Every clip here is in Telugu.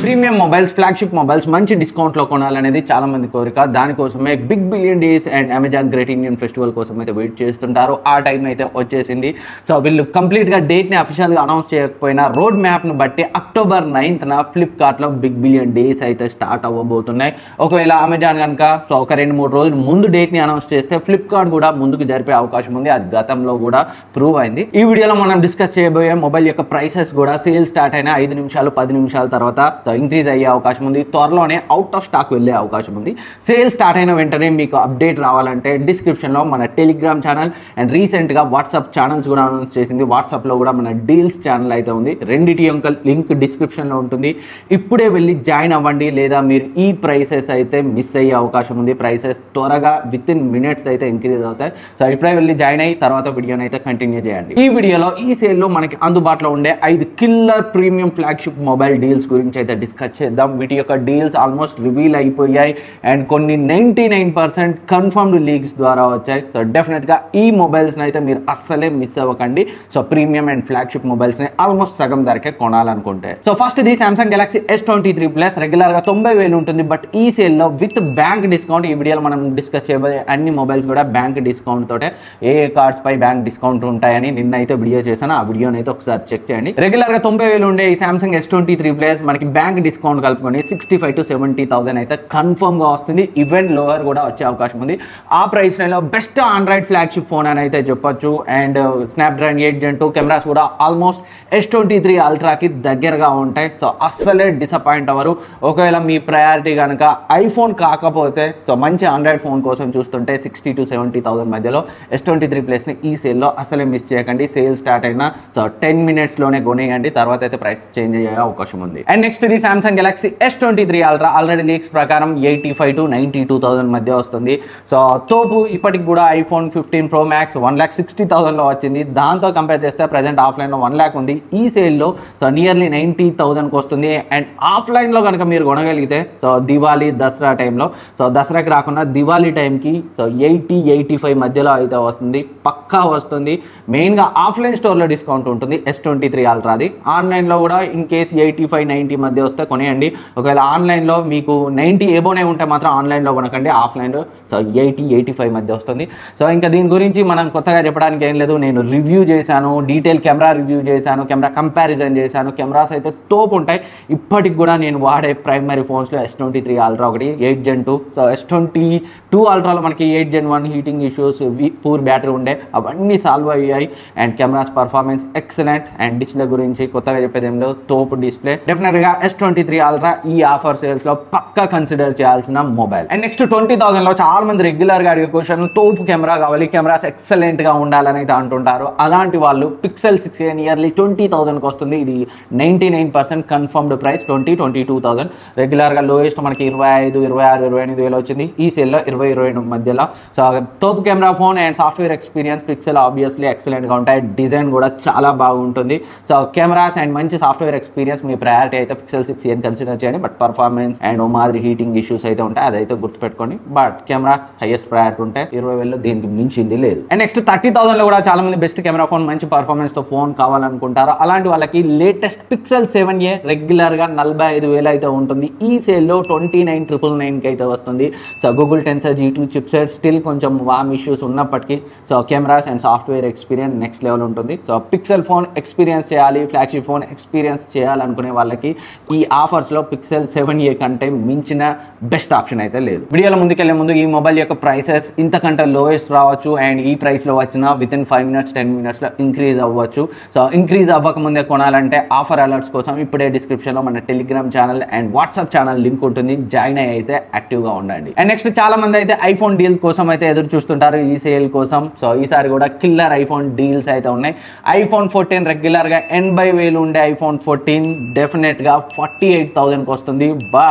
ప్రీమియం మొబైల్స్ ఫ్లాగ్షిప్ మొబైల్స్ మంచి డిస్కౌంట్లో కొనాలనేది చాలా మంది కోరిక దానికోసమే big billion days and Amazon great Indian festival కోసం అయితే వెయిట్ చేస్తుంటారు ఆ టైం అయితే వచ్చేసింది సో వీళ్ళు కంప్లీట్గా డేట్ని అఫీషియల్గా అనౌన్స్ చేయకపోయినా రోడ్ మ్యాప్ను బట్టి అక్టోబర్ నైన్త్న ఫ్లిప్కార్ట్లో బిగ్ బిలియన్ డేస్ అయితే స్టార్ట్ అవ్వబోతున్నాయి ఒకవేళ అమెజాన్ కనుక సో ఒక రెండు మూడు రోజులు ముందు డేట్ని అనౌన్స్ చేస్తే ఫ్లిప్కార్ట్ కూడా ముందుకు జరిపే అవకాశం ఉంది అది గతంలో కూడా ప్రూవ్ అయింది ఈ వీడియోలో మనం డిస్కస్ చేయబోయే మొబైల్ యొక్క ప్రైసెస్ కూడా సేల్ స్టార్ట్ అయిన ఐదు నిమిషాలు పది నిమిషాల తర్వాత సో ఇంక్రీజ్ అయ్యే అవకాశం ఉంది త్వరలోనే అవుట్ ఆఫ్ స్టాక్ వెళ్ళే అవకాశం ఉంది సేల్ స్టార్ట్ అయిన వెంటనే మీకు అప్డేట్ రావాలంటే డిస్క్రిప్షన్లో మన టెలిగ్రామ్ ఛానల్ అండ్ రీసెంట్గా వాట్సాప్ ఛానల్స్ కూడా అనౌన్స్ చేసింది వాట్సాప్లో కూడా మన డీల్స్ ఛానల్ అయితే ఉంది రెండిటి యొక్క లింక్ డిస్క్రిప్షన్లో ఉంటుంది ఇప్పుడే వెళ్ళి జాయిన్ అవ్వండి లేదా మీరు ఈ ప్రైసెస్ అయితే మిస్ అయ్యే అవకాశం ఉంది ప్రైసెస్ త్వరగా విత్ ఇన్ మినిట్స్ అయితే ఇంక్రీజ్ అవుతాయి సో ఇప్పుడే వెళ్ళి జాయిన్ అయ్యి తర్వాత వీడియోని అయితే కంటిన్యూ చేయండి ఈ వీడియోలో ఈ సేల్లో మనకి అందుబాటులో ఉండే ఐదు killer premium flagship mobile deals గురించి అయితే డిస్కస్ చేద్దాం వీటి యొక్క డీల్స్ ఆల్మోస్ట్ రివీల్ అయిపోయాయి అండ్ కొన్ని ninety nine percent confirmed leaks ద్వారా వచ్చాయి సో డెఫినెట్గా ఈ మొబైల్స్ని అయితే మీరు అస్సలే మిస్ అవ్వకండి సో ప్రీమియం అండ్ ఫ్లాగ్షిప్ మొబైల్స్ని ఆల్మోస్ట్ సగం ధరకే కొనాలనుకుంటే సో ఫస్ట్ ఇది Samsung Galaxy S twenty three plus రెగ్యులర్గా తొంభై వేలు ఉంటుంది బట్ ఈ సేల్లో విత్ బ్యాంక్ డిస్కౌంట్ ఈ వీడియోలో మనం డిస్కస్ చేయబోయే అన్ని మొబైల్స్ కూడా బ్యాంక్ డిస్కౌంట్ తోటే ఏ ఏ కార్డ్స్ పై బ్యాంక్ డిస్కౌంట్ ఉంటాయని నిన్న అయితే వీడియో చేశాను ఆ వీడియోని అయితే ఒకసారి చెక్ చేయండి రెగ్యులర్ గా తొంభై వేలు ఉండే ఈ Samsung S twenty three plus మనకి బ్యాంక్ డిస్కౌంట్ కలుపుకొని sixty five to seventy thousand అయితే కన్ఫర్మ్ గా వస్తుంది ఈవెన్ లోవర్ కూడా వచ్చే అవకాశం ఉంది ఆ ప్రైస్ లో బెస్ట్ ఆండ్రాయిడ్ ఫ్లాగ్షిప్ ఫోన్ అని అయితే చెప్పొచ్చు and Snapdragon eight Gen two cameras కూడా ఆల్మోస్ట్ ఎస్ ట్వంటీ త్రీ అల్ట్రాకి దగ్గరగా ఉంటాయి సో అస్సలే డిసప్పాయింట్ అవ్వరు ఒకవేళ మీ ప్రయారిటీ కనుక ఐఫోన్ కాకపోతే సో మంచి ఆండ్రాయిడ్ ఫోన్ కోసం చూస్తుంటే సిక్స్టీ టు సెవెంటీ థౌసండ్ మధ్యలో ఎస్ ట్వంటీ త్రీ ప్లస్ని ఈ సేల్లో అసలే మిస్ చేయకండి సేల్ స్టార్ట్ అయినా సో టెన్ మినిట్స్లోనే కొనేయండి తర్వాత అయితే ప్రైస్ చేంజ్ అయ్యే అవకాశం ఉంది అండ్ నెక్స్ట్ ఇది Samsung Galaxy S twenty three ultra already leaks ప్రకారం eighty five to ninety two thousand మధ్య వస్తుంది సో తోపు ఇప్పటికి కూడా iPhone fifteen Pro Max one lakh sixty థౌసండ్లో వచ్చింది దాంతో కంపేర్ చేస్తే ప్రజెంట్ ఆఫ్లైన్లో వన్ ల్యాక్ ఉంది ఈ సేల్లో సో నియర్లీ నైంటీ థౌసండ్కి వస్తుంది అండ్ ఆఫ్లైన్లో కనుక మీరు కొనగలిగితే సో దివాళీ దసరా టైంలో సో దసరాకి రాకుండా దివాళీ టైంకి సో ఎయిటీ ఎయిటీ ఫైవ్ మధ్యలో అయితే వస్తుంది పక్కా వస్తుంది మెయిన్గా ఆఫ్లైన్ స్టోర్లో డిస్కౌంట్ ఉంటుంది ఎస్ ట్వంటీ త్రీ అల్ట్రాది ఆన్లైన్లో కూడా in case eighty five ninety మధ్య వస్తే కొనేయండి ఒకవేళ ఆన్లైన్లో మీకు నైంటీ ఏబోనే ఉంటే మాత్రం ఆన్లైన్లో కొనకండి ఆఫ్లైన్లో సో ఎయిటీ ఎయిటీ ఫైవ్ మధ్య వస్తుంది సో ఇంకా దీని గురించి మనం కొత్తగా చెప్పడానికి ఏం లేదు నేను రివ్యూ చేశాను డీటెయిల్ కెమెరా రివ్యూ చేశాను కెమెరా కంపారిజన్ చేశాను కెమెరాస్ అయితే తోపు ఉంటాయి ఇప్పటికి కూడా నేను వాడే ప్రైమరీ ఫోన్స్లో ఎస్ ట్వంటీ త్రీ అల్ట్రా ఒకటి eight Gen two so S twenty two అల్ట్రాలో మనకి eight Gen one heating issues poor battery ఉండే అవన్నీ సాల్వ్ అయ్యాయి and cameras performance excellent and display గురించి కొత్తగా చెప్పేది ఏం లేదు తోపు డిస్ప్లే డెఫినెట్గా ఎస్ ట్వంటీ త్రీ అల్ట్రా ఈ ఆఫర్ సేల్స్లో పక్కా కన్సిడర్ చేయాల్సిన మొబైల్ అండ్ నెక్స్ట్ ట్వంటీ థౌసండ్లో చాలా మంది రెగ్యులర్గా అడిగే క్వశ్చన్ తోపు కెమెరా కావాలి కెమెరాస్ ఎక్సలెంట్గా ఉండాలని అయితే అంటుంటారు అలాంటి వాళ్ళు పిక్సెల్ సిక్స్ నియర్లీ ట్వంటీ థౌసండ్కి వస్తుంది ఇది ninety nine percent confirmed price twenty twenty two thousand రెగ్యులర్గా లోయెస్ట్ మనకి ఇరవై ఐదు ఇరవై ఆరు ఇరవై ఎనిమిది వేలు వచ్చింది ఈ సేల్లో ఇరవై ఇరవై ఎనిమిది మధ్యలో సో తోపు camera phone and software experience Pixel obviously ఎక్సలెంట్గా ఉంటాయి డిజైన్ కూడా చాలా బాగుంటుంది సో కెమెరాస్ అండ్ మంచి సాఫ్ట్వేర్ ఎక్స్పీరియన్స్ మీ ప్రయారిటీ అయితే పిక్సెల్ సిక్స్ అని కన్సిడర్ చేయండి బట్ పర్ఫార్మెన్స్ అండ్ ఓ మాదిరి హీటింగ్ ఇష్యూస్ అయితే ఉంటాయి అదైతే గుర్తుపెట్టుకోండి బట్ కెమెరాస్ హైయెస్ట్ ప్రయారిటీ ఉంటాయి ఇరవై వేలు దీనికి మించింది లేదు అండ్ నెక్స్ట్ థర్టీ థౌసండ్లో కూడా చాలా మంది బెస్ట్ కెమెరా ఫోన్ మంచి పర్ఫార్మెన్స్తో ఫోన్ కావాలనుకుంటారు అలాంటి వాళ్ళకి లేటెస్ట్ పిక్సెల్ సెవెన్ ఏ రెగ్యులర్గా నలభై ఐదు వేలు అయితే ఉంటుంది ఈ సేల్లో ట్వంటీ నైన్ ట్రిపుల్ నైన్కి అయితే వస్తుంది so Google Tensor G two chipset still కొంచెం వామ్ ఇష్యూస్ ఉన్నప్పటికీ so cameras and software experience next level ఉంటుంది సో పిక్సెల్ ఫోన్ ఎక్స్పీరియన్స్ చేయాలి ఫ్లాగ్షిప్ ఫోన్ ఎక్స్పీరియన్స్ చేయాలనుకునే వాళ్ళకి ఈ ఆఫర్స్లో పిక్సెల్ సెవెన్ ఏ కంటే మించిన బెస్ట్ ఆప్షన్ అయితే లేదు వీడియోలో ముందుకెళ్లే ముందు ఈ మొబైల్ యొక్క ప్రైసెస్ ఇంతకంటే లోయెస్ట్ రావచ్చు అండ్ ఈ ప్రైస్లో వచ్చిన within five minutes ten మినిట్స్లో ఇంక్రీజ్ అవ్వచ్చు సో ఇంక్రీజ్ అవ్వకముందే కొనాలంటే ఆఫర్ అలర్ట్స్ కోసం ఇప్పుడే డిస్క్రిప్షన్లో మన Telegram channel and WhatsApp channel link ఉంటుంది జాయిన్ అయ్యి అయితే యాక్టివ్గా ఉండండి అండ్ నెక్స్ట్ చాలా మంది అయితే ఐఫోన్ డీల్ కోసం అయితే ఎదురు చూస్తుంటారు ఈ సేల్ కోసం సో ఈసారి కూడా కిల్లర్ ఐఫోన్ డీల్స్ అయితే ఉన్నాయి ఐఫోన్ ఫోర్టీన్ రెగ్యులర్గా ఎనభై వేలు ఉండే ఐఫోన్ ఫోర్టీన్ డెఫినెట్గా ఫార్టీ ఎయిట్ థౌసండ్కి వస్తుంది but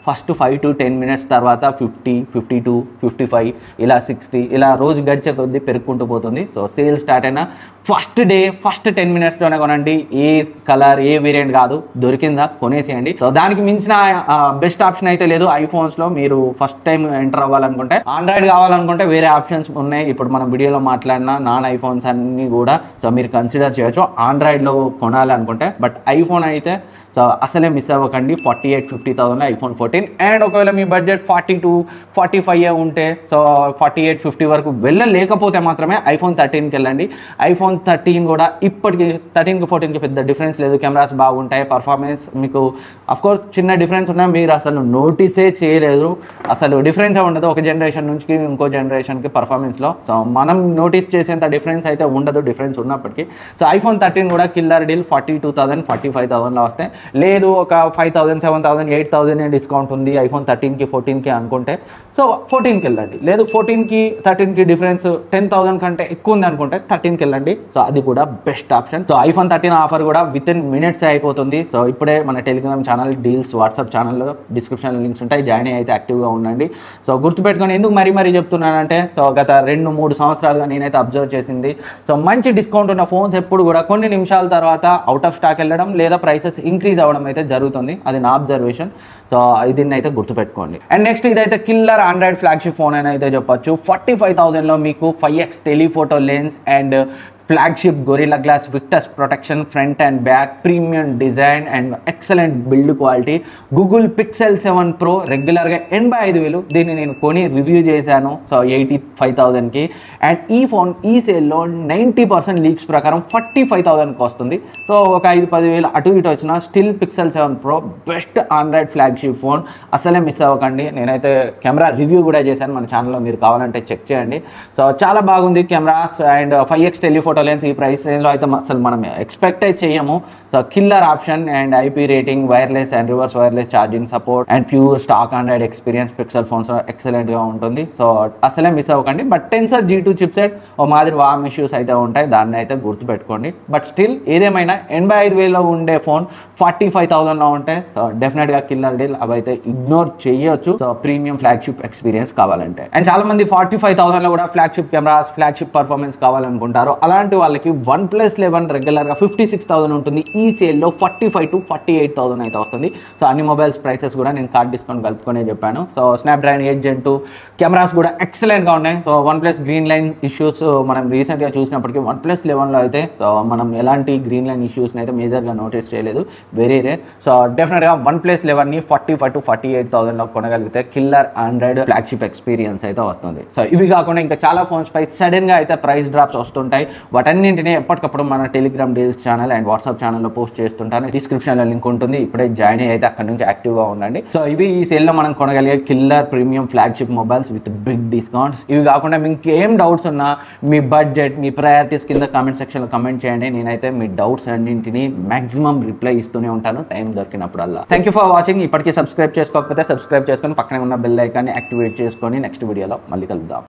first five to ten minutes తర్వాత fifty fifty two fifty five ఇలా సిక్స్టీ ఇలా రోజు గడిచే కొద్దీ పెరుగుకుంటూ పోతుంది సో సేల్ స్టార్ట్ అయిన ఫస్ట్ డే ఫస్ట్ టెన్ మినిట్స్లోనే కొనండి ఏ కలర్ ఏ వేరియంట్ కాదు దొరికిందా కొనేసేయండి సో దానికి మించిన బెస్ట్ ఆప్షన్ అయితే లేదు ఐఫోన్స్లో మీరు ఫస్ట్ టైం ఎంటర్ అవ్వాలనుకుంటే ఆండ్రాయిడ్ కావాలనుకుంటే వేరే ఆప్షన్స్ ఉన్నాయి ఇప్పుడు మనం వీడియోలో మాట్లాడిన నాన్ ఐఫోన్స్ అన్నీ కూడా సో మీరు కన్సిడర్ చేయొచ్చు ఆండ్రాయిడ్లో కొనాలనుకుంటే బట్ ఐఫోన్ అయితే సో అసలే మిస్ అవ్వకండి forty eight fifty thousand iPhone fourteen and ఒకవేళ మీ budget forty two forty five ఉంటే సో ఫార్టీ ఎయిట్ ఫిఫ్టీ వరకు వెళ్ళలేకపోతే మాత్రమే ఐఫోన్ థర్టీన్కి వెళ్ళండి ఐఫోన్ థర్టీన్ కూడా ఇప్పటికి థర్టీన్కి ఫోర్టీన్కి పెద్ద డిఫరెన్స్ లేదు కెమెరాస్ బాగుంటాయి పర్ఫార్మెన్స్ మీకు కోర్స్ చిన్న డిఫరెన్స్ ఉన్నా మీరు అసలు నోటీసే చేయలేదు అసలు డిఫరెన్స్ ఉండదు ఒక జనరేషన్ నుంచి ఇంకో జనరేషన్కి పర్ఫార్మెన్స్లో సో మనం నోటీస్ చేసేంత డిఫరెన్స్ అయితే ఉండదు డిఫరెన్స్ ఉన్నప్పటికీ సో ఐఫోన్ థర్టీన్ కూడా killer deal forty two thousand forty five థౌసండ్లో వస్తాయి లేదు ఒక five thousand seven thousand eight thousand discount ఉంది ఐఫోన్ థర్టీన్కి ఫోర్టీన్కి అనుకుంటే సో ఫోర్టీన్కి వెళ్ళండి లేదు ఫోర్టీన్కి థర్టీన్కి డిఫరెన్స్ టెన్ థౌసండ్ కంటే ఎక్కువ ఉంది అనుకుంటే థర్టీన్కి వెళ్ళండి సో అది కూడా best option so iPhone thirteen offer కూడా విత్ ఇన్ మినిట్స్ అయిపోతుంది సో ఇప్పుడే మన టెలిగ్రామ్ ఛానల్ డీల్స్ వాట్సాప్ ఛానల్లో డిస్క్రిప్షన్ లింక్స్ ఉంటాయి జాయిన్ అయితే యాక్టివ్గా ఉండండి సో గుర్తుపెట్టుకొని ఎందుకు మరీ మరీ చెప్తున్నానంటే సో గత రెండు మూడు సంవత్సరాలుగా నేనైతే అబ్జర్వ్ చేసింది సో మంచి డిస్కౌంట్ ఉన్న ఫోన్స్ ఎప్పుడు కూడా కొన్ని నిమిషాల తర్వాత అవుట్ ఆఫ్ స్టాక్ వెళ్ళడం లేదా ప్రైసెస్ ఇంక్రీజ్ అవ్వడం అయితే జరుగుతుంది అది నా అబ్జర్వేషన్ సో దీన్ని అయితే గుర్తుపెట్టుకోండి అండ్ నెక్స్ట్ ఇదైతే కిల్లర్ ఆండ్రాయిడ్ ఫ్లాగ్షిప్ ఫోన్ అని అయితే చెప్పొచ్చు ఫార్టీ ఫైవ్ థౌసండ్లో మీకు five X telephoto lens and flagship Gorilla Glass Victus protection front and back premium design and excellent build quality Google Pixel seven Pro రెగ్యులర్గా ఎనభై ఐదు వేలు దీన్ని నేను కొని రివ్యూ చేశాను సో ఎయిటీ ఫైవ్ థౌజండ్కి అండ్ ఈ ఫోన్ ఈ సేల్లో నైంటీ పర్సెంట్ లీక్స్ ప్రకారం ఫార్టీ ఫైవ్ థౌజండ్కి వస్తుంది సో ఒక ఐదు పదివేలు అటు ఇటు వచ్చిన still Pixel seven Pro best Android flagship phone అసలే మిస్ అవ్వకండి నేనైతే కెమెరా రివ్యూ కూడా చేశాను మన ఛానల్లో మీరు కావాలంటే చెక్ చేయండి సో చాలా బాగుంది cameras and five X telephoto lens ఈ ప్రైస్ రేంజ్లో అయితే అసలు మనం ఎక్స్పెక్ట్ చేయము so killer option and IP rating wireless and reverse wireless charging support and pure stock Android experience Pixel phones ఎక్సలెంట్గా ఉంటుంది సో అసలే మిస్ అవ్వకండి but Tensor G two chipset ఓ మాదిరి వామ్ ఇష్యూస్ అయితే ఉంటాయి దాన్ని అయితే గుర్తుపెట్టుకోండి బట్ స్టిల్ ఏదేమైనా ఎనభై ఐదు వేలలో ఉండే ఫోన్ ఫార్టీ ఫైవ్ థౌసండ్లో ఉంటే సో డెఫినెట్గా కిల్లర్ డీల్ అవి అయితే ఇగ్నోర్ చేయొచ్చు సో ప్రీమియం ఫ్లాగ్షిప్ ఎక్స్పీరియన్స్ కావాలంటే అండ్ చాలా మంది ఫార్టీ ఫైవ్ థౌసండ్లో కూడా ఫ్లాగ్షిప్ కెమెరాస్ ఫ్లాగ్షిప్ పర్ఫార్మెన్స్ కావాలనుకుంటారు అలాంటి వాళ్ళకి వన్ ప్లస్ లెవెన్ రెగ్యులర్గా ఫిఫ్టీ సిక్స్ థౌసండ్ ఉంటుంది ఈ సేల్లో forty five to forty eight thousand అయితే వస్తుంది సో అన్ని మొబైల్స్ ప్రైసెస్ కూడా నేను కార్డ్ డిస్కౌంట్ కలుపుకొని చెప్పాను so Snapdragon eight Gen two cameras కూడా ఎక్సలెంట్గా ఉన్నాయి so one plus green line issues మనం రీసెంట్గా చూసినప్పటికీ వన్ ప్లస్ లెవెన్లో అయితే సో మనం ఎలాంటి గ్రీన్ లైన్ ఇష్యూస్ని అయితే మేజర్గా నోటీస్ చేయలేదు వెరీ రే సో డెఫినెట్గా వన్ ప్లస్ లెవెన్ని forty five to forty eight థౌసండ్లో కొనగలిగితే కిల్లర్ ఆండ్రాయిడ్ ఫ్లాగ్షిప్ ఎక్స్పీరియన్స్ అయితే వస్తుంది సో ఇవి కాకుండా ఇంకా చాలా ఫోన్స్ పై సడన్గా అయితే ప్రైస్ డ్రాప్స్ వస్తుంటాయి వాటన్నింటినీ ఎప్పటికప్పుడు మన Telegram deals channel and WhatsApp ఛానల్లో పోస్ట్ చేస్తుంటాను డిస్క్రిప్షన్లో లింక్ ఉంటుంది ఇప్పుడే జాయిన్ అయ్యి అయితే అక్కడ నుంచి యాక్టివ్గా ఉండండి సో ఇవి ఈ సేల్లో మనం కొనగలిగే killer premium flagship mobiles with big discounts ఇవి కాకుండా మీకు ఏం డౌట్స్ ఉన్నా మీ బడ్జెట్ మీ ప్రయారిటీస్ కింద కమెంట్ సెక్షన్లో కమెంట్ చేయండి నేనైతే మీ డౌట్స్ అన్నింటినీ మాక్సిమం రిప్లై ఇస్తూనే ఉంటాను టైం దొరికినప్పుడల్లా థ్యాంక్ యూ ఫర్ వాచింగ్ ఇప్పటికీ సబ్స్క్రైబ్ చేసుకోకపోతే సబ్స్క్రైబ్ చేసుకొని పక్కనే ఉన్న బెల్ ఐకాన్ని యాక్టివేట్ చేసుకొని నెక్స్ట్ వీడియోలో మళ్ళీ కలుద్దాం